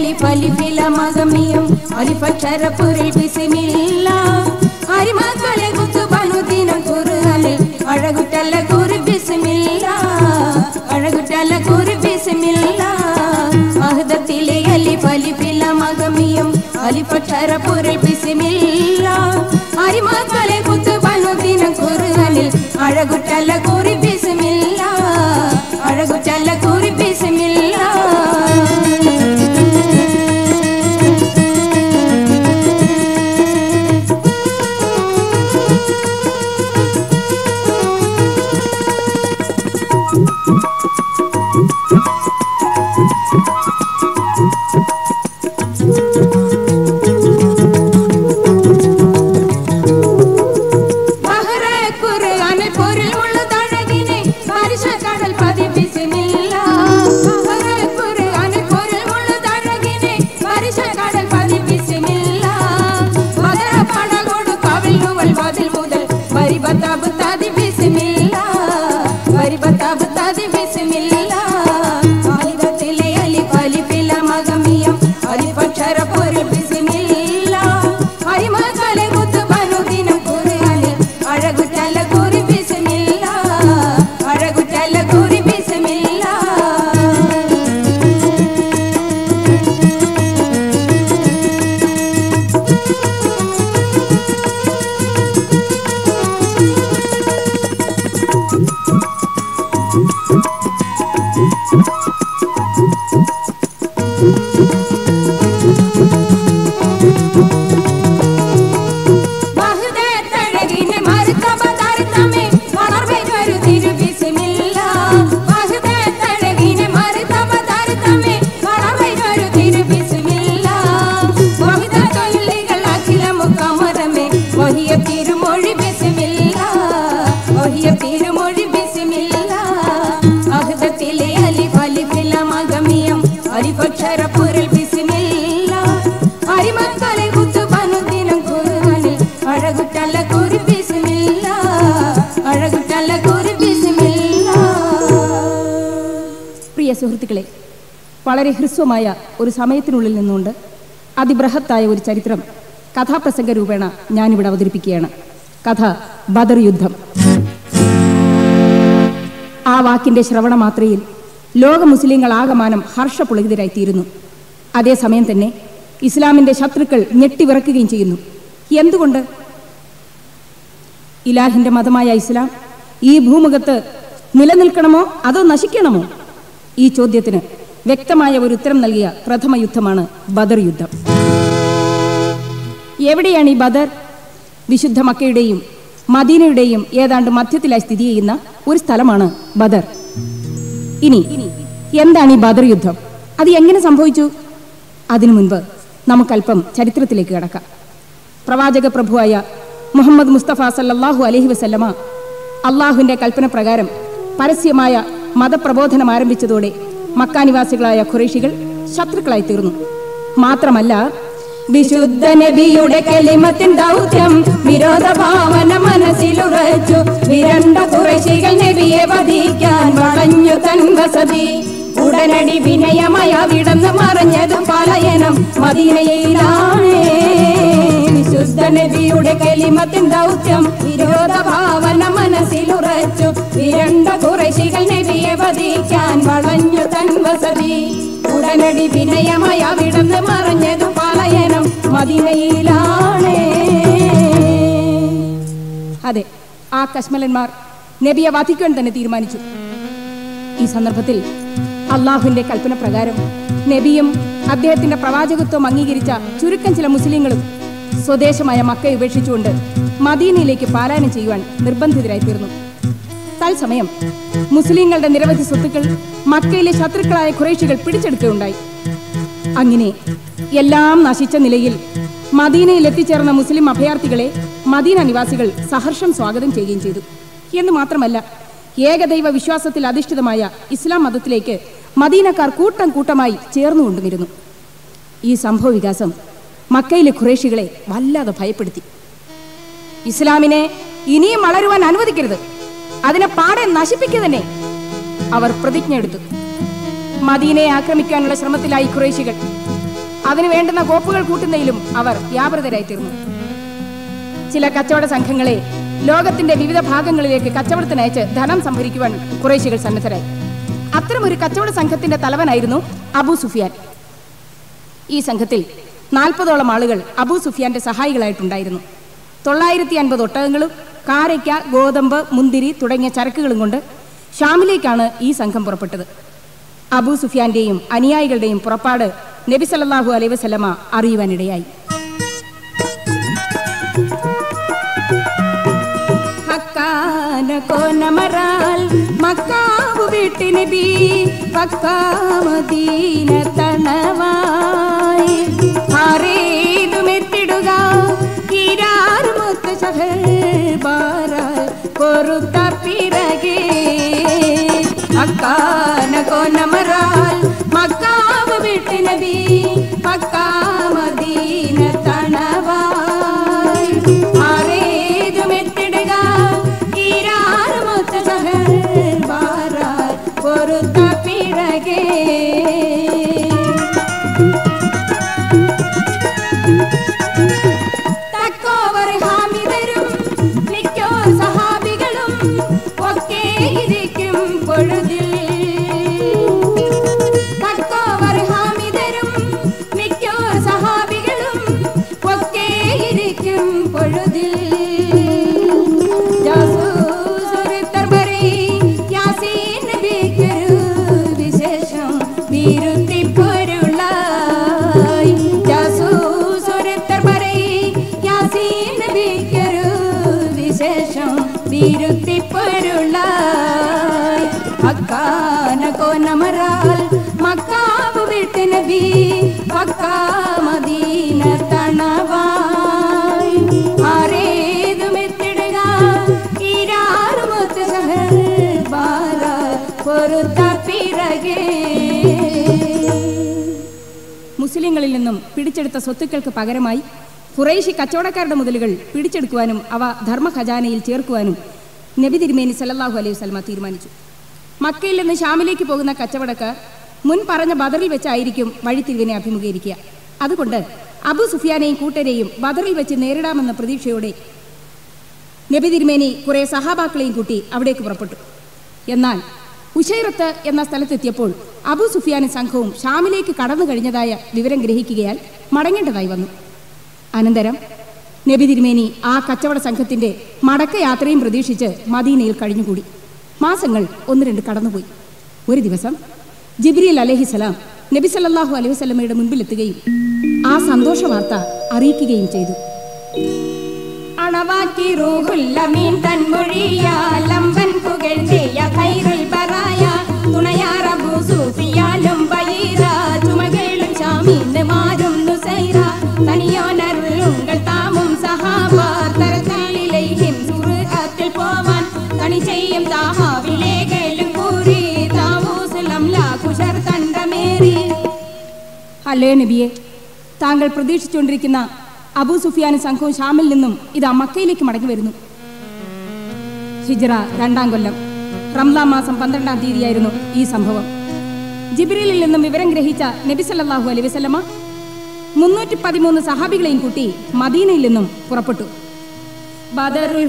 അലിഫ് അലിഫില മകമിയം അലിഫക്ഷര പുരിൽ ബിസിമില്ല അരിമക്കളെ കുത്തുബനുദിനം കുറുകലിൽ അഴകുറ്റല്ല കുറി ബിസിമില്ല അഴകുറ്റല്ല കുറി ബിസിമില്ല മഹദത്തിലെ അലിഫ് അലിഫില മകമിയം അലിഫക്ഷര പുരിൽ ബിസിമില്ല അരിമക്കളെ കുത്തുബനുദിനം കുറുകലിൽ അഴകുറ്റല്ല കുറി ബിസിമില്ല അഴകുറ്റല്ല കുറി ബിസിമില്ല ബഹ്റ ഖുർആനിൽ പൊരുൾ മുഴുതഴകിനെ പരിശുദ്ധകടൽ പതിപ്പിച്ചുമില്ല. ബഹ്റ ഖുർആനിൽ പൊരുൾ മുഴുതഴകിനെ പരിശുദ്ധകടൽ പതിപ്പിച്ചുമില്ല. ബദറ പടകൊടു കവിളുകൾ പതിൽ മുതൽ വരിബത്താബ് തതിപ്പിച്ചുമില്ല. വരിബത്താബ് തതിപ്പിച്ചുമില്ല. ആയുധത്തിലെ അലിഫ് അലിഫില മകമിയം അലിഫക്ഷര പൊരുൾ ബിസ്മില്ല. അരിമക്കളെ കുത്തുബനുദിനം ഖുർആനിൽ അഴകുറ്റല്ല കുറി ബിസ്മില്ല. അഴകുറ്റല്ല കുറി ബിസ്മില്ല. മഹ്ദത്തഴകിനെ മറുത്തവ തരുത്തമേ വളർവൈകൊരു തിരുബിസ്മില്ല. മഹ്ദത്തഴകിനെ മറുത്തവ തരുത്തമേ വളർവൈകൊരു തിരുബിസ്മില്ല. വഹിദത്തൊല്ലികൾ അഖിലമുഖമരമേ വഹിയ തിരുമൊഴി ബിസ്മില്ല. വഹിയ തിരുമൊഴി ബിസ്മില്ല. മഹ്ദത്തിലെ അലിഫ് അലിഫില മഗമിയം അലിഫക്ഷര പുരൽ ബിസ്മില്ല. അരിമക്കളെ കുത്തുബനുദിനം ഖുർആനിൽ അഴകുറ്റല്ല കുറി ബിസ്മില്ല. അഴകുറ്റല്ല കുറി ബിസ്മില്ല. പ്രിയ സുഹൃത്തുക്കളെ വളരെ ഹ്രസ്വമായ ഒരു സമയത്തിനുള്ളിൽ നിന്നുകൊണ്ട് അതിബൃഹത്തായ ഒരു ചരിത്രം കഥാപ്രസംഗ രൂപേണ ഞാനിവിടെ അവതരിപ്പിക്കുകയാണ് കഥ ബദർ യുദ്ധം ആ വാക്കിന്റെ ശ്രവണ മാത്രയിൽ ലോക മുസ്ലിങ്ങൾ ആകമാനം ഹർഷപുളകിതരായിത്തീരുന്നു അതേസമയം തന്നെ ഇസ്ലാമിന്റെ ശത്രുക്കൾ ഞെട്ടിവിറക്കുകയും ചെയ്യുന്നു എന്തുകൊണ്ട് ഇലാഹിന്റെ മതമായ ഇസ്ലാം ഈ ഭൂമുഖത്ത് നിലനിൽക്കണമോ അതോ നശിക്കണമോ ഈ ചോദ്യത്തിന് വ്യക്തമായ ഒരു ഉത്തരം നൽകിയ പ്രഥമ യുദ്ധമാണ് ബദർ യുദ്ധം എവിടെയാണ് ഈ ബദർ വിശുദ്ധ മക്കയുടെയും മദീനയുടെയും ഏതാണ്ട് മധ്യത്തിലായി സ്ഥിതി ചെയ്യുന്ന ഒരു സ്ഥലമാണ് ബദർ ഇനി എന്താണ് ഈ ബദർ യുദ്ധം അത് എങ്ങനെ സംഭവിച്ചു അതിനു മുൻപ് നമുക്കല്പം ചരിത്രത്തിലേക്ക് കിടക്കാം പ്രവാചക പ്രഭുവായ മുഹമ്മദ് മുസ്തഫ സല്ലല്ലാഹു അലൈഹി വസല്ലമ അള്ളാഹുവിന്റെ കൽപ്പന പ്രകാരം പരസ്യമായ മതപ്രബോധനം ആരംഭിച്ചതോടെ മക്കാനിവാസികളായ ഖുറൈഷികൾ ശത്രുക്കളായി തീർന്നു മാത്രമല്ല വിശുദ്ധ നബിയുടെ കലിമത്തിൻ ദൗത്യം വിരോധഭാവന മനസ്സിലുറച്ചു വിരണ്ട കുറശികൾ നബിയെ വധിക്കാൻ വളഞ്ഞു തൻ വസതി ഉടനടി വിനയമയ വിടന്ന് മറഞ്ഞത് പലയനം മദീനയിലാണ് വിശുദ്ധ നബിയുടെ കലിമത്തിൻ ദൗത്യം വിരോധഭാവന മനസ്സിലുറച്ചു വിരണ്ട കുറശികൾ നബിയെ വധിക്കാൻ വളഞ്ഞു തൻ വസതി ഉടനടി വിനയമയ വിടന്ന് മറഞ്ഞതു പലയനം മദീനയിലാണ് അതെ ആ കശ്മലന്മാർ നബിയെ വധിക്കാൻ തന്നെ തീരുമാനിച്ചു ഈ സന്ദർഭത്തിൽ അള്ളാഹുവിന്റെ കൽപ്പന പ്രകാരം നബിയും അദ്ദേഹത്തിന്റെ പ്രവാചകത്വം അംഗീകരിച്ച ചുരുക്കം ചില മുസ്ലിങ്ങളും സ്വദേശമായ മക്ക ഉപേക്ഷിച്ചുകൊണ്ട് മദീനയിലേക്ക് പാലായനം ചെയ്യുവാൻ നിർബന്ധിതരായി തീർന്നു തത്സമയം മുസ്ലിങ്ങളുടെ നിരവധി സ്വത്തുക്കൾ മക്കയിലെ ശത്രുക്കളായ ഖുറൈഷികൾ പിടിച്ചെടുക്കുകയുണ്ടായി അങ്ങനെ എല്ലാം നശിച്ച നിലയിൽ മദീനയിൽ എത്തിച്ചേർന്ന മുസ്ലിം അഭയാർത്ഥികളെ മദീന നിവാസികൾ സഹർഷം സ്വാഗതം ചെയ്യുകയും ചെയ്തു എന്ന് മാത്രമല്ല ഏകദൈവ വിശ്വാസത്തിൽ അധിഷ്ഠിതമായ ഇസ്ലാം മതത്തിലേക്ക് മദീനക്കാർ കൂട്ടം കൂട്ടമായി ചേർന്നുകൊണ്ടുമിരുന്നു ഈ സംഭവ വികാസം മക്കയിലെ ഖുറേഷികളെ വല്ലാതെ ഭയപ്പെടുത്തി ഇസ്ലാമിനെ ഇനിയും വളരുവാൻ അനുവദിക്കരുത് അതിനെ പാടെ നശിപ്പിക്കുക തന്നെ അവർ പ്രതിജ്ഞ എടുത്തു മദീനയെ ആക്രമിക്കാനുള്ള ശ്രമത്തിലായി ഖുറേഷികൾ അതിനു വേണ്ടുന്ന കോപ്പുകൾ കൂട്ടുന്നതിലും അവർ വ്യാപൃതരായി തീർന്നു ചില കച്ചവട സംഘങ്ങളെ ലോകത്തിന്റെ വിവിധ ഭാഗങ്ങളിലേക്ക് കച്ചവടത്തിനയച്ച് ധനം സംഭരിക്കുവാൻ കുറേശികൾ സന്നദ്ധരായി അത്തരമൊരു കച്ചവട സംഘത്തിന്റെ തലവനായിരുന്നു അബൂ സുഫിയാൻ ഈ സംഘത്തിൽ നാൽപ്പതോളം ആളുകൾ അബൂ സുഫിയാന്റെ സഹായികളായിട്ടുണ്ടായിരുന്നു തൊള്ളായിരത്തി അൻപത് ഒട്ടകങ്ങളും കാരയ്ക്ക ഗോതമ്പ് മുന്തിരി തുടങ്ങിയ ചരക്കുകളും കൊണ്ട് ഷാമിലേക്കാണ് ഈ സംഘം പുറപ്പെട്ടത് അബൂ സുഫിയാന്റെയും അനുയായികളുടെയും പുറപ്പാട് നബി സല്ലല്ലാഹു അലൈഹി വസല്ലമ അറിയുവാനിടയായി ഹക്കാന കോനമറാൽ മക്കാവ് വീട്ടി നബി പക്കാ മദീന തണവായി ആരേതുമെത്തിടുക കിരാറുമൊത്ത സഹബാരാൽ പൊറുത്ത പിറകെ അക്കാന കോനമറാൽ മക്കാവ് വീട്ടി നബി പക്കാ മദീന തണവായി ആരേതുമെത്തിടുക കിരാറുമൊത്ത സഹബാരാൽ പൊറുത്ത പിറകെ തക്കോവർ ഹാമിദരും മിക്കോ സഹാബികളും ഒക്കെ ഇരിക്കും പൊഴുതിൽ തക്കോവർ ഹാമിദരും മിക്കോ സഹാബികളും ഒക്കെ ഇരിക്കും പൊഴുതിൽ ജാസൂസുരത്തർ വരെ യാസീൻ നബിക്കൊരു വിശേഷം വിരുത്തിപ്പൊരുളായി ജാസൂസുരത്തർ വരെ യാസീൻ നബിക്കൊരു വിശേഷം വിരുത്തിപ്പൊരുളായി അക്കാന കോനമറാൽ മക്കാവ് വിട്ട് നബി പക്കാ മദീന തണവായി ആരേതുമെത്തിടുക ഇരാറുമൊത്ത് സഹബാര പൊറുത്ത പിറകെ മുസ്ലിങ്ങളിൽ നിന്നും പിടിച്ചെടുത്ത സ്വത്തുക്കൾക്ക് പകരമായി കുറേശി കച്ചവടക്കാരുടെ മുതലുകൾ പിടിച്ചെടുക്കുവാനും അവ ധർമ്മ ഖജാനയിൽ ചേർക്കുവാനും നബി തിരുമേനി സല്ലല്ലാഹു അലൈഹി വസല്ലമ തീരുമാനിച്ചു മക്കയിൽ നിന്ന് ഷാമിലേക്ക് പോകുന്ന കച്ചവടക്കാർ മുൻ പറഞ്ഞ ബദറിൽ വെച്ചായിരിക്കും വഴിത്തിരിവിനെ അഭിമുഖീകരിക്കുക അതുകൊണ്ട് അബു സുഫിയാനെയും കൂട്ടരെയും ബദറിൽ വെച്ച് നേരിടാമെന്ന പ്രതീക്ഷയോടെ നബി തിരുമേനി കുറെ സഹാബാക്കളെയും കൂട്ടി അവിടേക്ക് പുറപ്പെട്ടു എന്നാൽ ഉഷൈറത്ത് എന്ന സ്ഥലത്തെത്തിയപ്പോൾ അബു സുഫിയാനും സംഘവും ഷാമിലേക്ക് കടന്നു കഴിഞ്ഞതായ വിവരം ഗ്രഹിക്കുകയാൽ മടങ്ങേണ്ടതായി വന്നു അനന്തരം നബി തിരുമേനി ആ കച്ചവട സംഘത്തിന്റെ മടക്കയാത്രയും പ്രതീക്ഷിച്ച് മദീനയിൽ കഴിഞ്ഞുകൂടി മാസങ്ങൾ ഒന്ന് രണ്ട് കടന്നുപോയി ഒരു ദിവസം ജിബ്രീൽ അലഹിസലാം നബി സല്ലല്ലാഹു അലൈഹി വസല്ലമയുടെ മുൻപിലെത്തുകയും ആ സന്തോഷ വാർത്ത അറിയിക്കുകയും ചെയ്തു അണവാക്കി റൂഹുല്ലമീൻ തൻമൊഴിയാലമ്പൻ പുകഴ്ത്തിയ ഖൈറുൽ ബറായ തുണയാറബു സൂഫിയാലും ബൈറ ചുമകളും ഷാമീന്ന് മാറും നുസൈറ തനിയോനരുളുങ്കൾ താമും സഹാബ തരത്തലിലേഹിം സുറുഅത്തിൽ പോവാൻ തണി ചെയ്യും താഹാവിലേകലും കൂറി താവൂസുലം ലാ കുശർ കണ്ടമേറി അല്ലേ നബിയെ താങ്കൾ പ്രതീക്ഷിച്ചുകൊണ്ടിരിക്കുന്ന അബൂ സുഫിയാനും സംഘവും ഷാമിൽ നിന്നും ഇത് മക്കയിലേക്ക് മടങ്ങി വരുന്നു ഹിജ്റ രണ്ടാം കൊല്ലം റംലാം മാസം പന്ത്രണ്ടാം തീയതിയായിരുന്നു ഈ സംഭവം ജിബ്രീലിൽ നിന്നും വിവരം ഗ്രഹിച്ച നബി സല്ലല്ലാഹു അലൈഹി വസല്ലമ മുന്നൂറ്റി പതിമൂന്ന് സഹാബികളെയും കൂട്ടി മദീനയിൽ നിന്നും പുറപ്പെട്ടു ബദറുൽ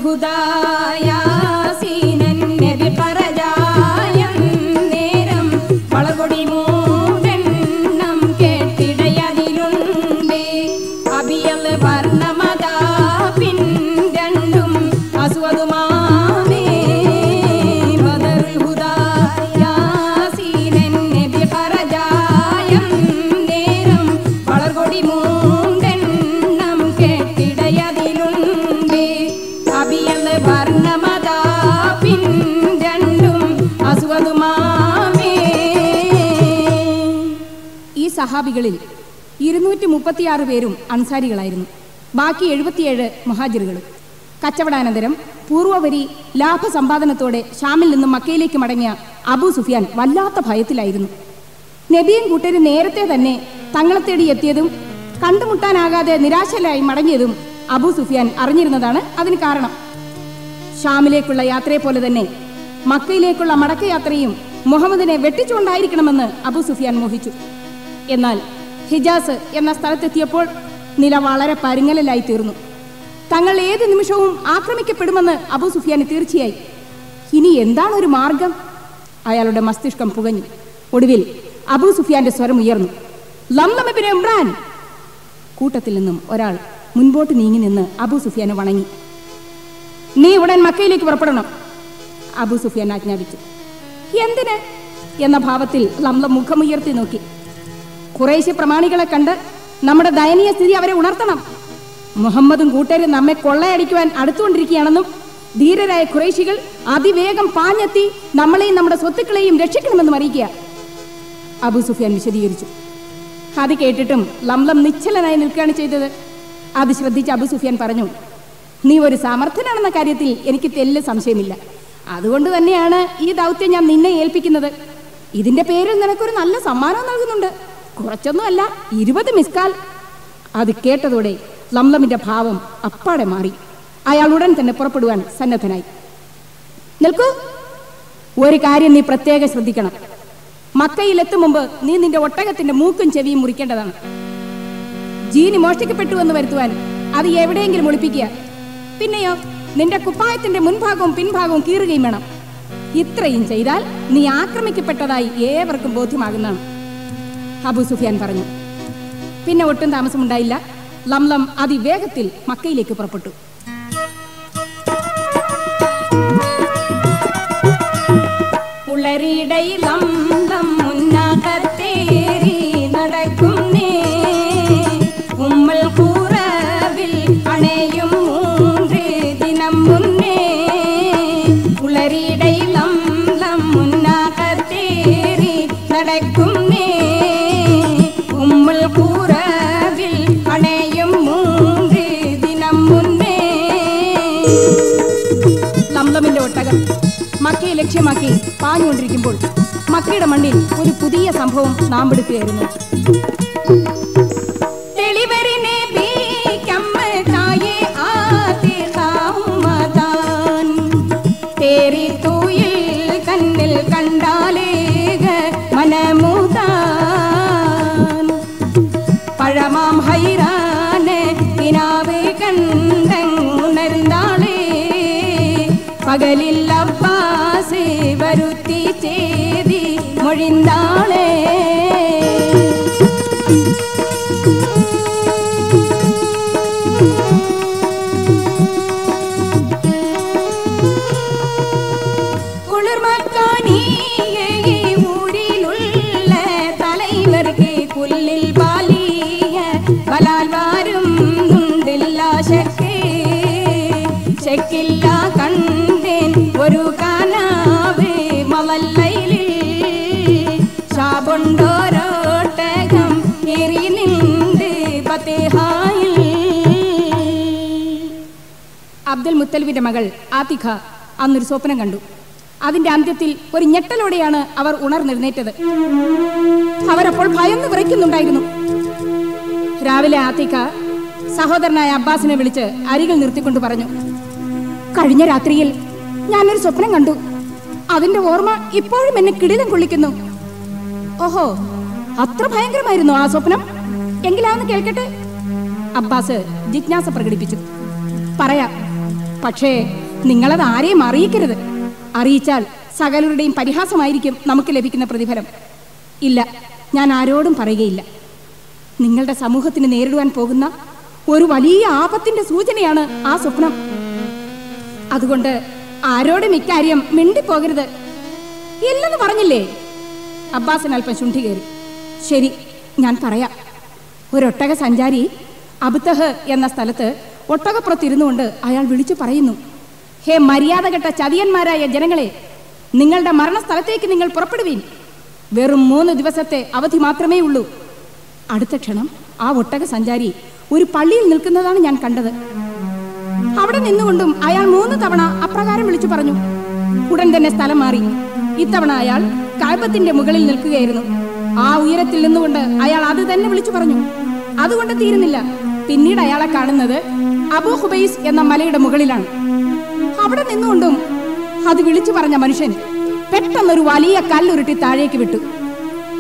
ഹുദായാസീനൻ നബി പറജായം നേരം വളകൊടി മൂടെണ്ണം കേട്ടിടയതിലുണ്ട് അബിയൽ വർണ്ണമതാ പിൻ രണ്ടും അസ്വതുമാമേ ബദറുൽ ഹുദായാസീനൻ നബി പറജായം നേരം വളർകൊടി മൂണ്ടെണ്ണം കെട്ടിടയതിലുണ്ട് അബിയൽ വർണ്ണമതാ പിൻ രണ്ടും അസ്വതുമാമേ ഈ സഹാബികളിൽ ഇരുന്നൂറ്റി മുപ്പത്തിയാറ് പേരും അൻസാരികളായിരുന്നു ബാക്കി എഴുപത്തിയേഴ് മുഹാജിറുകളും കച്ചവടാനന്തരം പൂർവ്വവരി ലാഭസമ്പാദനത്തോടെ ഷാമിൽ നിന്നും മക്കയിലേക്ക് മടങ്ങിയ അബൂ സുഫിയാൻ വല്ലാത്ത ഭയത്തിലായിരുന്നു നബിയും കൂട്ടരും നേരത്തെ തന്നെ തങ്ങളെ തേടി എത്തിയതും കണ്ടുമുട്ടാനാകാതെ നിരാശയിലായി മടങ്ങിയതും അബൂ സുഫിയാൻ അറിഞ്ഞിരുന്നതാണ് അതിന് കാരണം ഷാമിലേക്കുള്ള യാത്രയെ പോലെ തന്നെ മക്കയിലേക്കുള്ള മടക്കയാത്രയും മുഹമ്മദിനെ വെട്ടിച്ചുകൊണ്ടായിരിക്കണമെന്ന് അബൂ സുഫിയാൻ മോഹിച്ചു എന്നാൽ ഹിജാസ് എന്ന സ്ഥലത്തെത്തിയപ്പോൾ നില വളരെ പരുങ്ങലിലായി തീർന്നു തങ്ങൾ ഏത് നിമിഷവും ആക്രമിക്കപ്പെടുമെന്ന് അബൂ സുഫിയാന് തീർച്ചയായി ഇനി എന്താണ് ഒരു മാർഗം അയാളുടെ മസ്തിഷ്കം പുകഞ്ഞു ഒടുവിൽ അബൂ സുഫിയാന്റെ സ്വരം ഉയർന്നു ലംലമിബിന് ഇമ്രാൻ കൂട്ടത്തിൽ നിന്നും ഒരാൾ മുൻപോട്ട് നീങ്ങി നിന്ന് അബൂ സുഫിയാനെ വണങ്ങി നീ ഉടൻ മക്കയിലേക്ക് പുറപ്പെടണം അബൂ സുഫിയാൻ ആജ്ഞാപിച്ചു എന്തിന് എന്ന ഭാവത്തിൽ ലംലം മുഖമുയർത്തി നോക്കി കുറേശ്ശെ പ്രമാണികളെ കണ്ട് നമ്മുടെ ദയനീയ സ്ഥിതി അവരെ ഉണർത്തണം മുഹമ്മദും കൂട്ടരും നമ്മെ കൊള്ളയടിക്കുവാൻ അടുത്തുകൊണ്ടിരിക്കുകയാണെന്നും ധീരരായ കുറേശികൾ അതിവേഗം പാഞ്ഞെത്തി നമ്മളെയും നമ്മുടെ സ്വത്തുക്കളെയും രക്ഷിക്കണമെന്നും അറിയിക്കുക അബു സുഫിയാൻ വിശദീകരിച്ചു അത് കേട്ടിട്ടും ലംലം നിശ്ചലനായി നിൽക്കുകയാണ് ചെയ്തത് അത് ശ്രദ്ധിച്ച് അബു സുഫിയാൻ പറഞ്ഞു നീ ഒരു സമർത്ഥനാണെന്ന കാര്യത്തിൽ എനിക്ക് തെല്ല് സംശയമില്ല അതുകൊണ്ട് തന്നെയാണ് ഈ ദൗത്യം ഞാൻ നിന്നെ ഏൽപ്പിക്കുന്നത് ഇതിന്റെ പേരിൽ നിനക്കൊരു നല്ല സമ്മാനം നൽകുന്നുണ്ട് കുറച്ചൊന്നുമല്ല ഇരുപത് മിസ്കാൽ അത് കേട്ടതോടെ ലംലമിന്റെ ഭാവം അപ്പാടെ മാറി അയാൾ ഉടൻ തന്നെ പുറപ്പെടുവാൻ സന്നദ്ധനായി നിൽക്കൂ ഒരു കാര്യം നീ പ്രത്യേകം ശ്രദ്ധിക്കണം മക്കയിൽ എത്തും മുമ്പ് നീ നിന്റെ ഒട്ടകത്തിന്റെ മൂക്കും ചെവിയും മുറിക്കേണ്ടതാണ് ജീനി മോഷ്ടിക്കപ്പെട്ടു എന്ന് വരുത്തുവാൻ അത് എവിടെയെങ്കിലും ഒളിപ്പിക്കുക പിന്നെയോ നിന്റെ കുപ്പായത്തിന്റെ മുൻഭാഗവും പിൻഭാഗവും കീറുകയും വേണം ഇത്രയും ചെയ്താൽ നീ ആക്രമിക്കപ്പെട്ടതായി ഏവർക്കും ബോധ്യമാകുന്നതാണ് അബു സുഫിയാൻ പറഞ്ഞു പിന്നെ ഒട്ടും താമസമുണ്ടായില്ല ലംലം അതിവേഗത്തിൽ മക്കയിലേക്ക് പുറപ്പെട്ടു ഉളരിടയിലം മുന്നകത്തേറി നടക്കുന്നേ ഉമ്മൽ കൂറവിൽ അണയും മൂன்று ദിനം മുന്നേ ഉളരിടയിലം മുന്നകത്തേറി നടക്കുന്നേ ഉമ്മൽ കൂറവിൽ അണയും മൂன்று ദിനം മുന്നേ ലംലമിന്റെ ഒട്ടകം മക്കയെ ലക്ഷ്യമാക്കി പാഞ്ഞുകൊണ്ടിരിക്കുമ്പോൾ മക്കയുടെ മണ്ണിൽ ഒരു പുതിയ സംഭവം നാമ്പെടുക്കുകയായിരുന്നു തെളിവരിനെ ബീക്കമ്മതായേ ആദ്യ താമതാൻ. തേറി തൂയിൽ കണ്ണിൽ കണ്ടാലേക മനമുതാൻ. പഴമാം ഹൈറാന് കിനാവ് കണ്ടുണർന്നാളേ പകലിൽ അബ്ബാസ് വരുത്തി ചേതി മൊഴിന്താളേ കുളിർമക്കാനിയെ ഊരിലുള്ള തലൈവർക്ക് പുല്ലിൽ പാലിയ ബലാൽ വാരും ഉണ്ടില്ല ശക്ക് ശക്കില്ല കണ്ടേൻ ഒരു കനാവ് മവല്ലയിലിൽ ശാപുണ്ടോരോട്ടകം എറി നിണ്ട് പത്തേഹായിൽ അബ്ദുൽ മുത്തലിബിന്റെ മകൾ ആതിഖ അന്നൊരു സ്വപ്നം കണ്ടു അതിന്റെ അന്ത്യത്തിൽ ഒരു ഞെട്ടലോടെയാണ് അവർ ഉണർന്നെഴുന്നേറ്റത് അവരപ്പോൾ ഭയന്ന് വിറയ്ക്കുന്നുണ്ടായിരുന്നു രാവിലെ ആതിഖ സഹോദരനായ അബ്ബാസിനെ വിളിച്ച് അരികിൽ നിർത്തിക്കൊണ്ട് പറഞ്ഞു കഴിഞ്ഞ രാത്രിയിൽ ഞാനൊരു സ്വപ്നം കണ്ടു അതിന്റെ ഓർമ്മ ഇപ്പോഴും എന്നെ കിടിലം കൊള്ളിക്കുന്നു ഓഹോ അത്ര ഭയങ്കരമായിരുന്നു ആ സ്വപ്നം എങ്കിലാന്ന് കേൾക്കട്ടെ അബ്ബാസ് ജിജ്ഞാസ പ്രകടിപ്പിച്ചു പറയാം പക്ഷേ നിങ്ങളത് ആരെയും അറിയിക്കരുത് അറിയിച്ചാൽ സകലരുടെയും പരിഹാസമായിരിക്കും നമുക്ക് ലഭിക്കുന്ന പ്രതിഫലം ഇല്ല ഞാൻ ആരോടും പറയുകയില്ല നിങ്ങളുടെ സമൂഹത്തിന് നേരിടുവാൻ പോകുന്ന ഒരു വലിയ ആപത്തിന്റെ സൂചനയാണ് ആ സ്വപ്നം അതുകൊണ്ട് ആരോടും ഇക്കാര്യം മിണ്ടിപ്പോകരുത് ഇല്ലെന്ന് പറഞ്ഞില്ലേ അബ്ബാസിന് അല്പം ശുണ്ഠി കയറി ശരി ഞാൻ പറയാം ഒരൊട്ടക സഞ്ചാരി അബുത്തഹ് എന്ന സ്ഥലത്ത് ഒട്ടകപ്പുറത്തിരുന്നുകൊണ്ട് അയാൾ വിളിച്ചു പറയുന്നു ഹേ മര്യാദ കെട്ട ചതിയന്മാരായ ജനങ്ങളെ നിങ്ങളുടെ മരണസ്ഥലത്തേക്ക് നിങ്ങൾ പുറപ്പെടുവീൻ വെറും മൂന്ന് ദിവസത്തെ അവധി മാത്രമേ ഉള്ളൂ അടുത്ത ക്ഷണം ആ ഒട്ടക സഞ്ചാരി ഒരു പള്ളിയിൽ നിൽക്കുന്നതാണ് ഞാൻ കണ്ടത് അവിടെ നിന്നുകൊണ്ടും അയാൾ മൂന്ന് തവണ അപ്രകാരം വിളിച്ചു പറഞ്ഞു ഉടൻ തന്നെ സ്ഥലം മാറി ഇത്തവണ അയാൾ കാൽബത്തിന്റെ മുകളിൽ നിൽക്കുകയായിരുന്നു ആ ഉയരത്തിൽ നിന്നുകൊണ്ട് അയാൾ അത് തന്നെ വിളിച്ചു പറഞ്ഞു അതുകൊണ്ട് തീരുന്നില്ല പിന്നീട് അയാളെ കാണുന്നത് അബൂ ഹുബൈസ് എന്ന മലയുടെ മുകളിലാണ് അവിടെ നിന്നുകൊണ്ടും അത് വിളിച്ചു പറഞ്ഞ മനുഷ്യൻ പെട്ടെന്നൊരു വലിയ കല്ലുരുട്ടി താഴേക്ക് വിട്ടു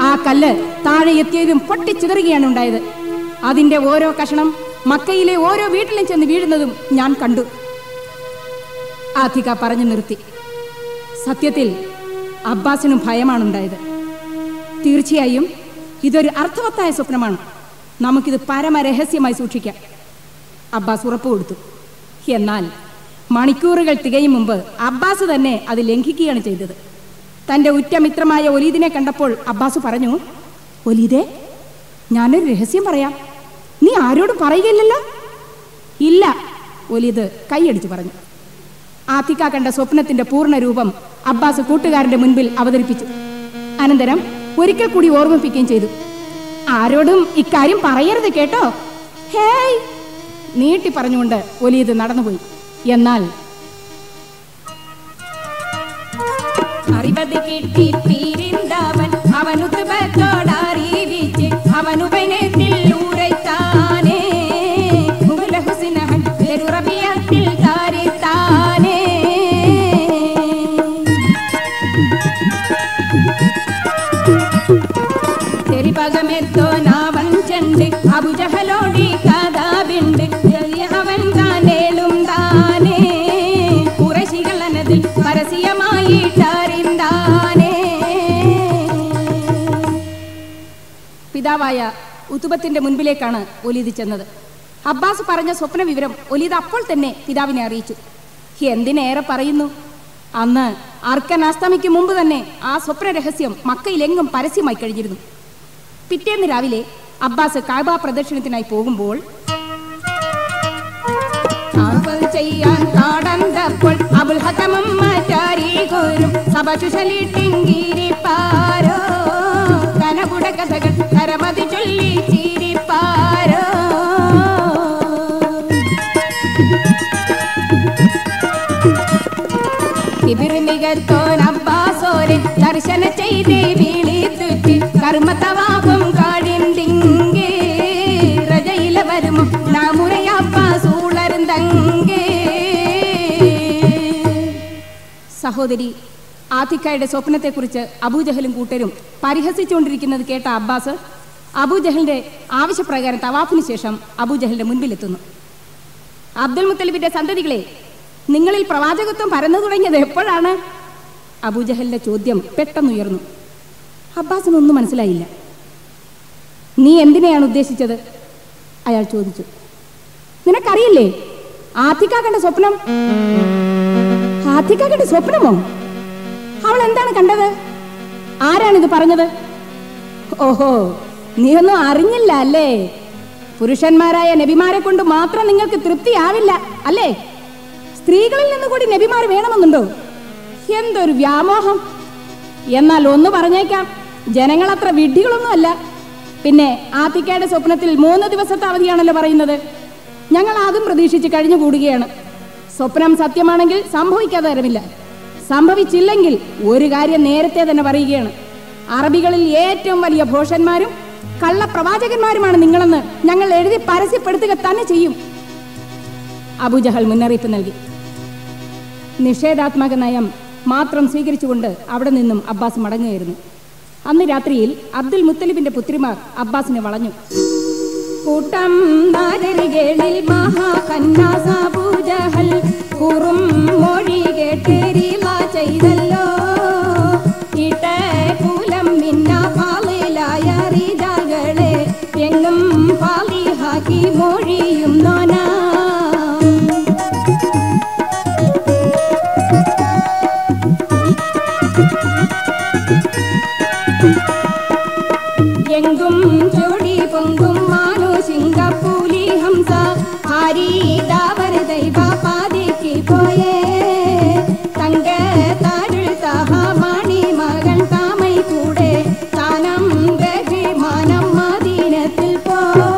ആ കല്ല് താഴെ എത്തിയതും പൊട്ടിച്ചിതറുകയാണ് ഉണ്ടായത് അതിന്റെ ഓരോ കഷണം മക്കയിലെ ഓരോ വീട്ടിലും ചെന്ന് വീഴുന്നതും ഞാൻ കണ്ടു ആധിക പറഞ്ഞു നിർത്തി സത്യത്തിൽ അബ്ബാസിനും ഭയമാണുണ്ടായത് തീർച്ചയായും ഇതൊരു അർത്ഥവത്തായ സ്വപ്നമാണ് നമുക്കിത് പരമരഹസ്യമായി സൂക്ഷിക്കാം അബ്ബാസ് ഉറപ്പ് കൊടുത്തു എന്നാൽ മണിക്കൂറുകൾ തികയും മുമ്പ് അബ്ബാസ് തന്നെ അത് ലംഘിക്കുകയാണ് ചെയ്തത് തന്റെ ഉറ്റമിത്രമായ ഒലീദിനെ കണ്ടപ്പോൾ അബ്ബാസ് പറഞ്ഞു ഒലീദേ ഞാനൊരു രഹസ്യം പറയാം നീ ആരോടും പറയുകയില്ലല്ലോ ഇല്ല ഒലീദ് കൈയടിച്ചു പറഞ്ഞു ആത്തിക്ക കണ്ട സ്വപ്നത്തിന്റെ പൂർണ്ണ രൂപം അബ്ബാസ് കൂട്ടുകാരന്റെ മുൻപിൽ അവതരിപ്പിച്ചു അനന്തരം ഒരിക്കൽ കൂടി ഓർമ്മിപ്പിക്കുകയും ചെയ്തു ആരോടും ഇക്കാര്യം പറയരുത് കേട്ടോ ഹേയ് നീട്ടി പറഞ്ഞുകൊണ്ട് ഒലീദ് നടന്നുപോയി എന്നാൽ അറിവത് കിട്ടി പിരിന്തവൻ അവനുത്തുബത്തോടറിയിച്ച് അവനുപനത്തിൽ ഊരൈത്താനേ മുകുല ഹുസിനഹൻ തെരുറബിയത്തിൽ താരിത്താനേ തെരിപകമെത്തോനാവൻ ചെണ്ട് അബുജഹലോടി കഥാബിണ്ട് അവൻ താനേളും താനേ കുറശികളനതിൽ പരസ്യമായിട്ടറിന്താനേ പിതാവായ ഉത്തുബത്തിന്റെ മുൻപിലേക്കാണ് ഒലീദ് ചെന്നത് അബ്ബാസ് പറഞ്ഞ സ്വപ്ന വിവരം ഒലീദ് അപ്പോൾ തന്നെ പിതാവിനെ അറിയിച്ചു എന്തിനേറെ പറയുന്നു അന്ന് അർക്കൻ അസ്തമിക്ക് മുമ്പ് തന്നെ ആ സ്വപ്ന രഹസ്യം മക്കയിലെങ്ങും പരസ്യമായി കഴിഞ്ഞിരുന്നു പിറ്റേന്ന് രാവിലെ അബ്ബാസ് കാബ പ്രദക്ഷിണത്തിനായി പോകുമ്പോൾ ആർപ്പൽ ചെയ്യാൻ കാടന്തപ്പോൾ അബുൽ ഹതമം മാറ്റാരി കോരും സഭ ചുശലിട്ടിങ്കിരിപ്പാരോ കനകുട കഥകൾ കരമതി ചൊല്ലി ചിരിപ്പാരോ തിബിർമികത്തോൻ അബ്ബാസോരെ ദർശന ചെയ്തേ വിളിത്തുറ്റി കർമ്മത്തവാപം കാടിന്തിങ്കേ റജയില വരുമോ നാമുറയപ്പ സൂളരുന്തങ്കേ സഹോദരി ആത്തിക്കായുടെ സ്വപ്നത്തെക്കുറിച്ച് അബൂജഹലും കൂട്ടരും പരിഹസിച്ചുകൊണ്ടിരിക്കുന്നത് കേട്ട അബ്ബാസ് അബൂജഹലിന്റെ ആവശ്യപ്രകാരം തവാഫിന് ശേഷം അബൂജഹലിന്റെ മുൻപിലെത്തുന്നു അബ്ദുൽ മുത്തലിബിന്റെ സന്തതികളെ നിങ്ങളിൽ പ്രവാചകത്വം പരന്നു തുടങ്ങിയത് എപ്പോഴാണ് അബൂജഹലിന്റെ ചോദ്യം പെട്ടെന്നുയർന്നു അബ്ബാസിനൊന്നും മനസ്സിലായില്ല നീ എന്തിനെയാണ് ഉദ്ദേശിച്ചത് അയാൾ ചോദിച്ചു നിനക്കറിയില്ലേ ആത്തിക്ക കണ്ട സ്വപ്നം ആത്തിക്ക കണ്ട സ്വപ്നമോ അവൾ എന്താണ് കണ്ടത് ആരാണിത് പറഞ്ഞത് ഓഹോ നീയൊന്നും അറിഞ്ഞില്ല അല്ലേ പുരുഷന്മാരായ നബിമാരെ കൊണ്ട് മാത്രം നിങ്ങൾക്ക് തൃപ്തിയാവില്ല അല്ലേ സ്ത്രീകളിൽ നിന്ന് കൂടി നബിമാർ വേണമെന്നുണ്ടോ എന്തൊരു വ്യാമോഹം എന്നാൽ ഒന്ന് പറഞ്ഞേക്കാം ജനങ്ങൾ അത്ര വിഡ്ഢികളൊന്നും അല്ല പിന്നെ ആത്തിക്കയുടെ സ്വപ്നത്തിൽ മൂന്ന് ദിവസത്തെ അവധിയാണല്ലോ പറയുന്നത് ഞങ്ങൾ അതും പ്രതീക്ഷിച്ച് കഴിഞ്ഞുകൂടുകയാണ് സ്വപ്നം സത്യമാണെങ്കിൽ സംഭവിക്കാതെ തരമില്ല സംഭവിച്ചില്ലെങ്കിൽ ഒരു കാര്യം നേരത്തെ തന്നെ പറയുകയാണ് അറബികളിൽ ഏറ്റവും വലിയ ഭോഷന്മാരും കള്ളപ്രവാചകന്മാരുമാണ് നിങ്ങളെന്ന് ഞങ്ങൾ എഴുതി പരസ്യപ്പെടുത്തുക തന്നെ ചെയ്യും അബുജഹൽ മുന്നറിയിപ്പ് നൽകി നിഷേധാത്മക നയം മാത്രം സ്വീകരിച്ചുകൊണ്ട് അവിടെ നിന്നും അബ്ബാസ് മടങ്ങുകയായിരുന്നു അന്ന് രാത്രിയിൽ അബ്ദുൽ മുത്തലിബിന്റെ പുത്രിമാർ അബ്ബാസിനെ വളഞ്ഞു കൂട്ടം നാരരികളിൽ മഹാകന്യാസാബൂജഹൽ കുറും മൊഴി കേട്ടേരില ചെയ്തല്ലോ ഇട്ട കൂലം മിന്ന പാളിലായ റിജാകളെ എങ്ങും പാളിഹാക്കി മൊഴിയും നോനാ എങ്കും ചൊടി പൊങ്കും മാനു സിംഗപ്പൂലി ഹംസ ഹരിതാവർ ദൈവ പാതിക്ക് പോയേ തങ്ക താഴ് തഹ മണി മകൻ താമൈ കൂടെ താനം ബഹിമാനം മദീനത്തിൽ പോ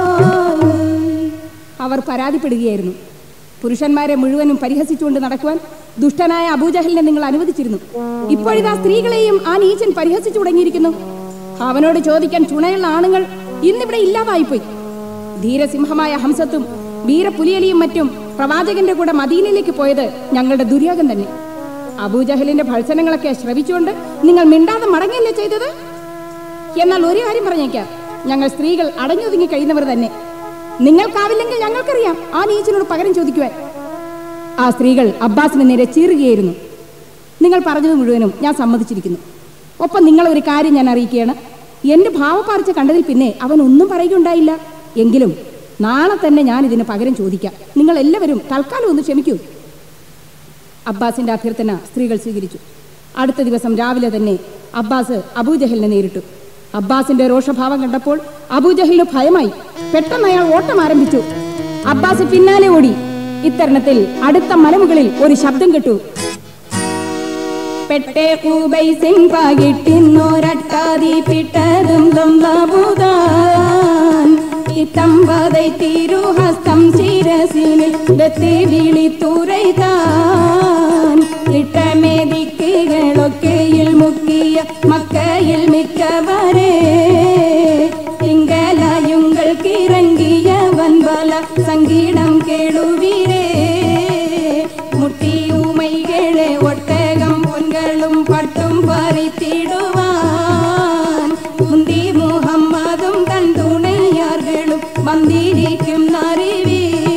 അവർ പരാതിപ്പെടുകയായിരുന്നു പുരുഷന്മാരെ മുഴുവനും പരിഹസിച്ചുകൊണ്ട് നടക്കുവാൻ ദുഷ്ടനായ അബൂജഹലിനെ നിങ്ങൾ അനുവദിച്ചിരുന്നു ഇപ്പോഴിതാ സ്ത്രീകളെയും ആ നീച്ചൻ പരിഹസിച്ചു തുടങ്ങിയിരിക്കുന്നു അവനോട് ചോദിക്കാൻ ചുണയുള്ള ആണുങ്ങൾ ഇന്നിവിടെ ഇല്ലാതായിപ്പോയി ധീരസിംഹമായ ഹംസത്തും വീരപുലിയലിയും മറ്റും പ്രവാചകന്റെ കൂടെ മദീനയിലേക്ക് പോയത് ഞങ്ങളുടെ ദുര്യോഗം തന്നെ അബൂജഹലിന്റെ ഭത്സനങ്ങളൊക്കെ ശ്രവിച്ചുകൊണ്ട് നിങ്ങൾ മിണ്ടാതെ മടങ്ങിയല്ലേ ചെയ്തത് എന്നാൽ ഒരു കാര്യം പറഞ്ഞേക്കാം ഞങ്ങൾ സ്ത്രീകൾ അടഞ്ഞൊതുങ്ങി കഴിയുന്നവർ തന്നെ നിങ്ങൾക്കാവില്ലെങ്കിൽ ഞങ്ങൾക്കറിയാം ആ നീച്ചനോട് പകരം ചോദിക്കുവാൻ ആ സ്ത്രീകൾ അബ്ബാസിന് നേരെ ചീറുകയായിരുന്നു നിങ്ങൾ പറഞ്ഞത് മുഴുവനും ഞാൻ സമ്മതിച്ചിരിക്കുന്നു ഒപ്പം നിങ്ങൾ ഒരു കാര്യം ഞാൻ അറിയിക്കുകയാണ് എന്റെ ഭാവപ്പാർച്ച കണ്ടതിൽ പിന്നെ അവൻ ഒന്നും പറയുകയുണ്ടായില്ല എങ്കിലും നാളെ തന്നെ ഞാൻ ഇതിന് പകരം ചോദിക്കാം നിങ്ങൾ എല്ലാവരും തൽക്കാലം ഒന്ന് ക്ഷമിക്കൂ അബ്ബാസിന്റെ അഭ്യർത്ഥന സ്ത്രീകൾ സ്വീകരിച്ചു അടുത്ത ദിവസം രാവിലെ തന്നെ അബ്ബാസ് അബൂജഹലിനെ നേരിട്ടു അബ്ബാസിന്റെ രോഷഭാവം കണ്ടപ്പോൾ അബൂജഹലിന് ഭയമായി പെട്ടെന്ന് അയാൾ ഓട്ടം ആരംഭിച്ചു അബ്ബാസ് പിന്നാലെ ഓടി ഇത്തരണത്തിൽ അടുത്ത മലമുകളിൽ ഒരു ശബ്ദം കേട്ടു പെട്ടെ കൂബൈസിൻ പാകിട്ടിന്നോരട്ടാതി പിട്ടതും തൊമ്പുതാൻ ഇത്തമ്പதை തിരുഹസ്തം ശിരസിനിൽ ദത്തി വിളിത്തുറൈതാൻ ഇട്ടമേദിക്കുകളൊക്കെയിൽ മുക്കിയ മക്കയിൽ മിക്കവരെ തിങ്കലായുങ്ങൾക്ക് വൻപല സംഗീതം കേളുവിരേ മുട്ടിയുമൈകളെ ഒട്ടകം പൊൻകളും പട്ടും പറിത്തിടുവാൻ മുന്തി മുഹമ്മദും തൻ തുണയാர்களுം വന്നിരിക്കും അറിവീ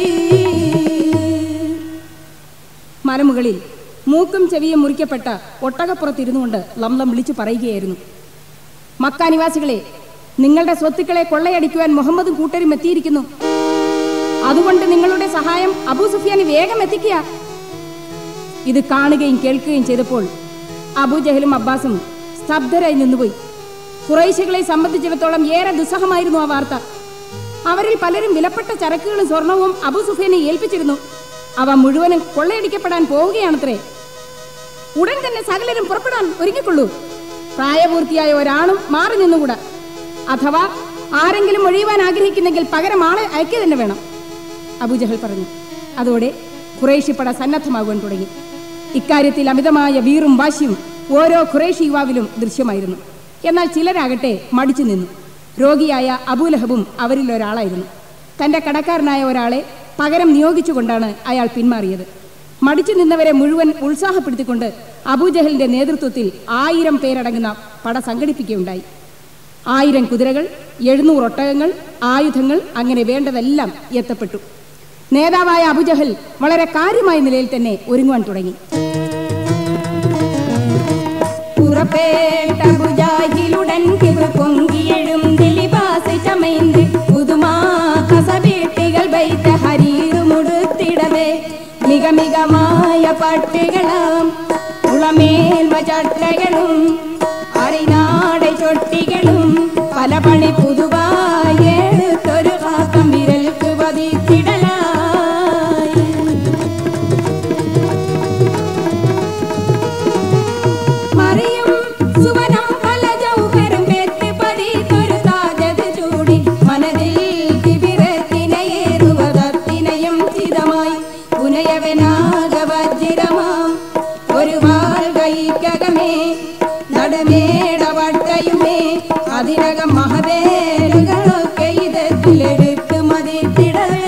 മലമുകളിൽ മൂക്കും ചെവിയും മുറിക്കപ്പെട്ട ഒട്ടകപ്പുറത്തിരുന്നുകൊണ്ട് ലംലം വിളിച്ചു പറയുകയായിരുന്നു മക്ക നിവാസികളെ നിങ്ങളുടെ സ്വത്തുക്കളെ കൊള്ളയടിക്കുവാൻ മുഹമ്മദും കൂട്ടരും എത്തിയിരിക്കുന്നു അതുകൊണ്ട് നിങ്ങളുടെ സഹായം അബൂ സുഫിയാന് വേഗം എത്തിക്കുക ഇത് കാണുകയും കേൾക്കുകയും ചെയ്തപ്പോൾ അബൂജഹലും അബ്ബാസും സ്തബ്ധരായി നിന്നുപോയി കുറേശികളെ സംബന്ധിച്ചിടത്തോളം ഏറെ ദുസ്സഹമായിരുന്നു ആ വാർത്ത അവരിൽ പലരും വിലപ്പെട്ട ചരക്കുകളും സ്വർണവും അബൂ സുഫിയനെ ഏൽപ്പിച്ചിരുന്നു അവ മുഴുവനും കൊള്ളയടിക്കപ്പെടാൻ പോവുകയാണത്രേ ഉടൻ തന്നെ സകലരും പുറപ്പെടാൻ ഒരുങ്ങിക്കൊള്ളൂ പ്രായപൂർത്തിയായ ഒരാളും മാറി നിന്നുകൂടാ അഥവാ ആരെങ്കിലും ഒഴിയുവാൻ ആഗ്രഹിക്കുന്നെങ്കിൽ പകരം ആളെ അയക്കുക തന്നെ വേണം അബൂജഹൽ പറഞ്ഞു അതോടെ ഖുറേഷിപ്പട സന്നദ്ധമാകുവാൻ തുടങ്ങി ഇക്കാര്യത്തിൽ അമിതമായ വീറും വാശിയും ഓരോ ഖുറേഷി യുവാവിലും ദൃശ്യമായിരുന്നു എന്നാൽ ചിലരാകട്ടെ മടിച്ചു നിന്നു രോഗിയായ അബൂലഹബും അവരിൽ ഒരാളായിരുന്നു തന്റെ കടക്കാരനായ ഒരാളെ പകരം നിയോഗിച്ചുകൊണ്ടാണ് അയാൾ പിന്മാറിയത് മടിച്ചു നിന്നവരെ മുഴുവൻ ഉത്സാഹപ്പെടുത്തിക്കൊണ്ട് അബൂജഹലിന്റെ നേതൃത്വത്തിൽ ആയിരം പേരടങ്ങുന്ന പട സംഘടിപ്പിക്കുകയുണ്ടായി ആയിരം കുതിരകൾ എഴുന്നൂറ് ഒട്ടകങ്ങൾ ആയുധങ്ങൾ അങ്ങനെ വേണ്ടതെല്ലാം എത്തപ്പെട്ടു നേതാവായ അബുജഹൽ വളരെ കാര്യമായ നിലയിൽ തന്നെ ഒരുങ്ങുവാൻ തുടങ്ങി പുറപ്പെട്ട മുജാഹിലുടൻ കിബ് പൊങ്കിയെഴും ദിലിബാസ് ചമൈந்து പുതുമാ കസവീട്ടികൾ വൈത്ത ഹരീറുമുടുത്തിടവേ മിക മികമായ പട്ടുകളും ഉളമേൽവ ചട്ടകളും അറിനാടை ചൊട്ടികളും പല പണി പുതുവായി എടുത്തൊരു കാക്കം വിരൽക്ക് പതിത്തിടലായി മറിയും സുവനം പല ജൗഹരും പെറ്റ് പതിത്തൊരു താജത് ചൂടി മനതിൽ തിബിരത്തിനയേറുവതത്തിനയും ചിതമായി പുനയവനാഗവജ്രമാം ഒരു വാൾ കൈക്കകമേ നടമേടവട്ടയുമേ അതിനകം മഹദേരുകളൊക്കെ ഇതത്തിലെടുത്ത് മതിത്തിടവേ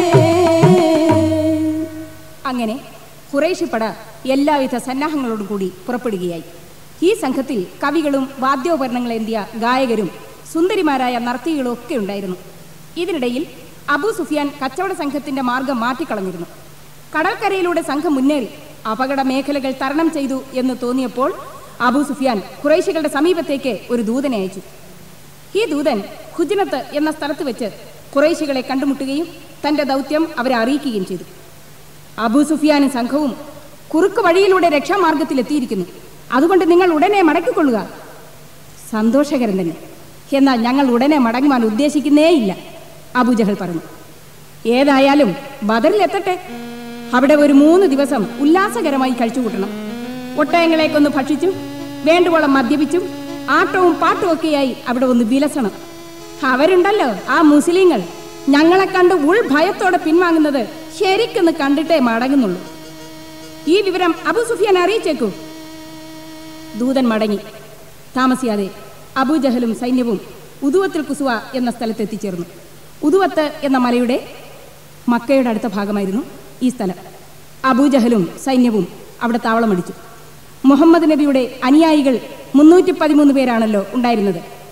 അങ്ങനെ ഖുറേഷിപ്പട എല്ലാവിധ സന്നാഹങ്ങളോടും കൂടി പുറപ്പെടുകയായി ഈ സംഘത്തിൽ കവികളും വാദ്യോപകരണങ്ങളേന്തിയ ഗായകരും സുന്ദരിമാരായ നർത്തകികളും ഒക്കെ ഉണ്ടായിരുന്നു ഇതിനിടയിൽ അബൂ സുഫിയാൻ കച്ചവട സംഘത്തിന്റെ മാർഗം മാറ്റിക്കളഞ്ഞിരുന്നു കടൽക്കരയിലൂടെ സംഘം മുന്നേറി അപകട മേഖലകൾ തരണം ചെയ്തു എന്ന് തോന്നിയപ്പോൾ അബൂ സുഫിയാൻ ഖുറൈശികളുടെ സമീപത്തേക്ക് ഒരു ദൂതനെ അയച്ചു ഈ ദൂതൻ ഖുജ്നത്ത് എന്ന സ്ഥലത്ത് വെച്ച് ഖുറൈശികളെ കണ്ടുമുട്ടുകയും തന്റെ ദൗത്യം അവരെ അറിയിക്കുകയും ചെയ്തു അബൂ സുഫിയാനും സംഘവും കുറുക്ക് വഴിയിലൂടെ രക്ഷാമാർഗത്തിലെത്തിയിരിക്കുന്നു അതുകൊണ്ട് നിങ്ങൾ ഉടനെ മടക്കിക്കൊള്ളുക സന്തോഷകരം തന്നെ എന്നാൽ ഞങ്ങൾ ഉടനെ മടങ്ങുവാൻ ഉദ്ദേശിക്കുന്നേയില്ല അബൂജഹൽ പറഞ്ഞു ഏതായാലും ബദറിലെത്തട്ടെ അവിടെ ഒരു മൂന്ന് ദിവസം ഉല്ലാസകരമായി കഴിച്ചുകൂട്ടണം ഒട്ടയങ്ങളെ കൊന്ന് ഭക്ഷിച്ചും വേണ്ടുവോളം മദ്യപിച്ചും ആട്ടവും പാട്ടും ഒക്കെയായി അവിടെ ഒന്ന് വിലസണം അവരുണ്ടല്ലോ ആ മുസ്ലിങ്ങൾ ഞങ്ങളെ കണ്ട് ഉൾ ഭയത്തോടെ പിൻവാങ്ങുന്നത് ശരിക്കൊന്ന് കണ്ടിട്ടേ മടങ്ങുന്നുള്ളൂ ഈ വിവരം അബു സുഫിയാൻ അറിയിച്ചേക്കൂ ദൂതൻ മടങ്ങി താമസിയാതെ അബൂജഹലും സൈന്യവും ഉദുവത്തിൽ കുസുവ എന്ന സ്ഥലത്ത് എത്തിച്ചേർന്നു ഉദുവത്ത് എന്ന മലയുടെ മക്കയുടെ അടുത്ത ഭാഗമായിരുന്നു ഈ സ്ഥലം അബൂജഹലും സൈന്യവും അവിടെ താവളമടിച്ചു മുഹമ്മദ് നബിയുടെ അനുയായികൾ മുന്നൂറ്റി പതിമൂന്ന് പേരാണല്ലോ ഉണ്ടായിരുന്നത്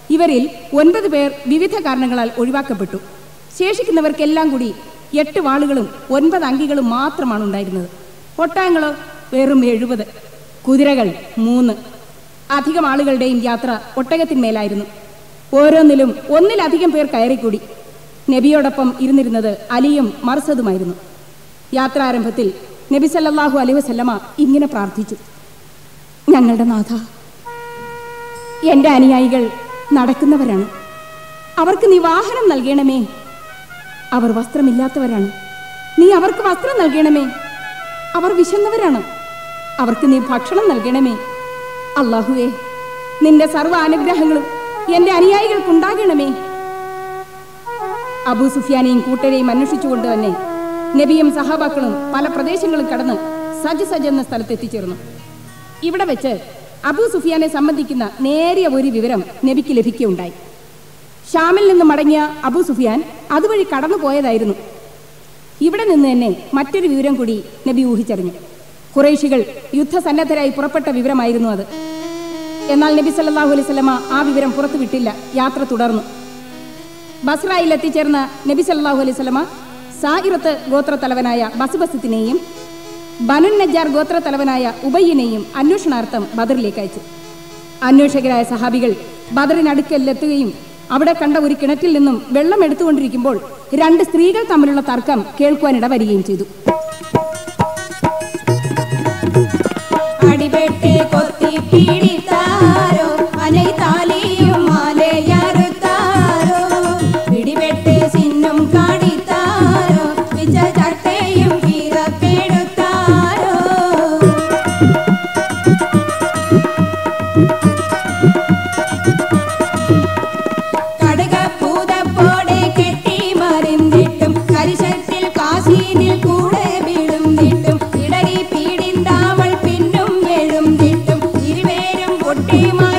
ഇവരിൽ ഒൻപത് പേർ വിവിധ കാരണങ്ങളാൽ ഒഴിവാക്കപ്പെട്ടു ശേഷിക്കുന്നവർക്കെല്ലാം കൂടി എട്ട് വാളുകളും ഒൻപത് അങ്കികളും മാത്രമാണ് ഉണ്ടായിരുന്നത് ഒട്ടാങ്ങളോ വെറും എഴുപത് കുതിരകൾ മൂന്ന് അധികം ആളുകളുടെയും യാത്ര ഒട്ടകത്തിന്മേലായിരുന്നു ഓരോന്നിലും ഒന്നിലധികം പേർ കയറിക്കൂടി നബിയോടൊപ്പം ഇരുന്നിരുന്നത് അലിയും മർസദുമായിരുന്നു യാത്രാരംഭത്തിൽ നബി സല്ലല്ലാഹു അലൈഹി വസല്ലമ ഇങ്ങനെ പ്രാർത്ഥിച്ചു ഞങ്ങളുടെ നാഥ എന്റെ അനുയായികൾ നടക്കുന്നവരാണ് അവർക്ക് നീ വാഹനം നൽകണമേ അവർ വസ്ത്രമില്ലാത്തവരാണ് നീ അവർക്ക് വസ്ത്രം നൽകണമേ അവർ വിശന്നവരാണ് അവർക്ക് നീ ഭക്ഷണം നൽകണമേ അള്ളാഹുവേ നിന്റെ സർവ്വ അനുഗ്രഹങ്ങളും എന്റെ അനുയായികൾക്കുണ്ടാകണമേ അബൂ സുഫിയാനെയും കൂട്ടരെയും അന്വേഷിച്ചുകൊണ്ട് തന്നെ നബിയും സഹാബാക്കളും പല പ്രദേശങ്ങളും കടന്ന് സജ് സജ് എന്ന സ്ഥലത്ത് എത്തിച്ചേർന്നു ഇവിടെ വെച്ച് അബൂ സുഫിയാനെ സംബന്ധിക്കുന്ന നേരിയ ഒരു വിവരം നബിക്ക് ലഭിക്കുകയുണ്ടായി ഷാമിൽ നിന്ന് മടങ്ങിയ അബൂ സുഫിയാൻ അതുവഴി കടന്നു പോയതായിരുന്നു ഇവിടെ നിന്ന് തന്നെ മറ്റൊരു വിവരം കൂടി നബി ഊഹിച്ചറിഞ്ഞു കുറേശികൾ യുദ്ധസന്നദ്ധരായി പുറപ്പെട്ട വിവരമായിരുന്നു അത് എന്നാൽ നബി സല്ലല്ലാഹു അലൈഹി വസല്ലമ ആ വിവരം പുറത്തുവിട്ടില്ല യാത്ര തുടർന്നു ബസ്രയിൽ എത്തിച്ചേർന്ന നബി സല്ലല്ലാഹു അലൈഹി വസല്ലമ സായിറത്ത് ഗോത്രത്തലവനായ ബസുബസത്തിനെയും ബനുൻ നജ്ജാർ ഗോത്രത്തലവനായ ഉബയ്യനെയും അന്വേഷണാർത്ഥം ബദറിലേക്ക് അയച്ചു അന്വേഷകരായ സഹാബികൾ ബദറിനടുക്കലെത്തുകയും അവിടെ കണ്ട ഒരു കിണറ്റിൽ നിന്നും വെള്ളം എടുത്തുകൊണ്ടിരിക്കുമ്പോൾ രണ്ട് സ്ത്രീകൾ തമ്മിലുള്ള തർക്കം കേൾക്കുവാനിട വരികയും ചെയ്തു അടിപെട്ട് കൊത്തി പിടിത്താരോ അനൈതാലിയും മാലയറുത്താരോ പിടിപെട്ട് സിന്നും കാണിത്താരോ വിച്ച ചട്ടയും കീറപ്പെടുത്താരോ കടുകപ്പൂതപ്പോടെ കെട്ടി മറിന്നിട്ടും കരിശത്തിൽ കാശീനിൽ കൂടെ വീഴുന്നിട്ടും ഇടറി പീടിന്താവൾ പിന്നും എഴുന്നിട്ടും ഇരുവേരും പൊട്ടിമായി